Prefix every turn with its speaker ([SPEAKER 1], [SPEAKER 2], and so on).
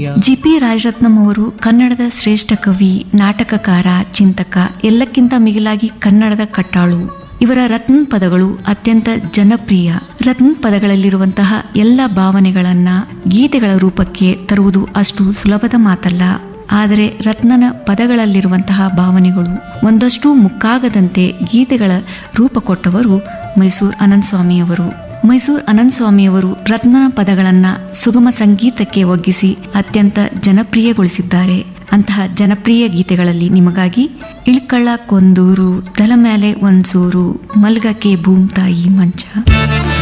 [SPEAKER 1] radio
[SPEAKER 2] G P Rajaratnam ಅವರು ಕನ್ನಡದ ಶ್ರೇಷ್ಠ ಕವಿ ನಾಟಕಕಾರ ಚಿಂತಕ ಎಲ್ಲಕ್ಕಿಂತ ಮಿಗಿಲಾಗಿ ಕನ್ನಡದ ಕಟ್ಟಾಳು ಇವರ ರತ್ನ ಪದಗಳು ಅತ್ಯಂತ ಜನಪ್ರಿಯ ರತ್ನ ಪದಗಳಲ್ಲಿರುವಂತಹ ಎಲ್ಲ ಭಾವನೆಗಳನ್ನ ಗೀತೆಗಳ ರೂಪಕ್ಕೆ ತರುವುದು ಅಷ್ಟು ಸುಲಭದ ಮಾತಲ್ಲ ಆದರೆ ರತ್ನನ ಪದಗಳಲ್ಲಿರುವಂತಹ ಭಾವನೆಗಳು ಒಂದಷ್ಟು ಮುಕ್ಕಾಗದಂತೆ ಗೀತೆಗಳ ರೂಪ ಕೊಟ್ಟವರು ಮೈಸೂರು ಅನಂತ ಸ್ವಾಮಿಯವರು ಮೈಸೂರು ಅನಂತ ಸ್ವಾಮಿಯವರು ರತ್ನನ ಪದಗಳನ್ನ ಸುಗಮ ಸಂಗೀತಕ್ಕೆ ಒಗ್ಗಿಸಿ ಅತ್ಯಂತ ಜನಪ್ರಿಯಗೊಳಿಸಿದ್ದಾರೆ ಅಂತಹ ಜನಪ್ರಿಯ ಗೀತೆಗಳಲ್ಲಿ ನಿಮಗಾಗಿ ಇಳ್ಕಳ್ಳ ಕೊಂದೂರು ತಲ ಮೇಲೆ ಒಂದ್ಸೂರು ಮಲ್ಗಕ್ಕೆ ಭೂಮ್ ತಾಯಿ ಮಂಚ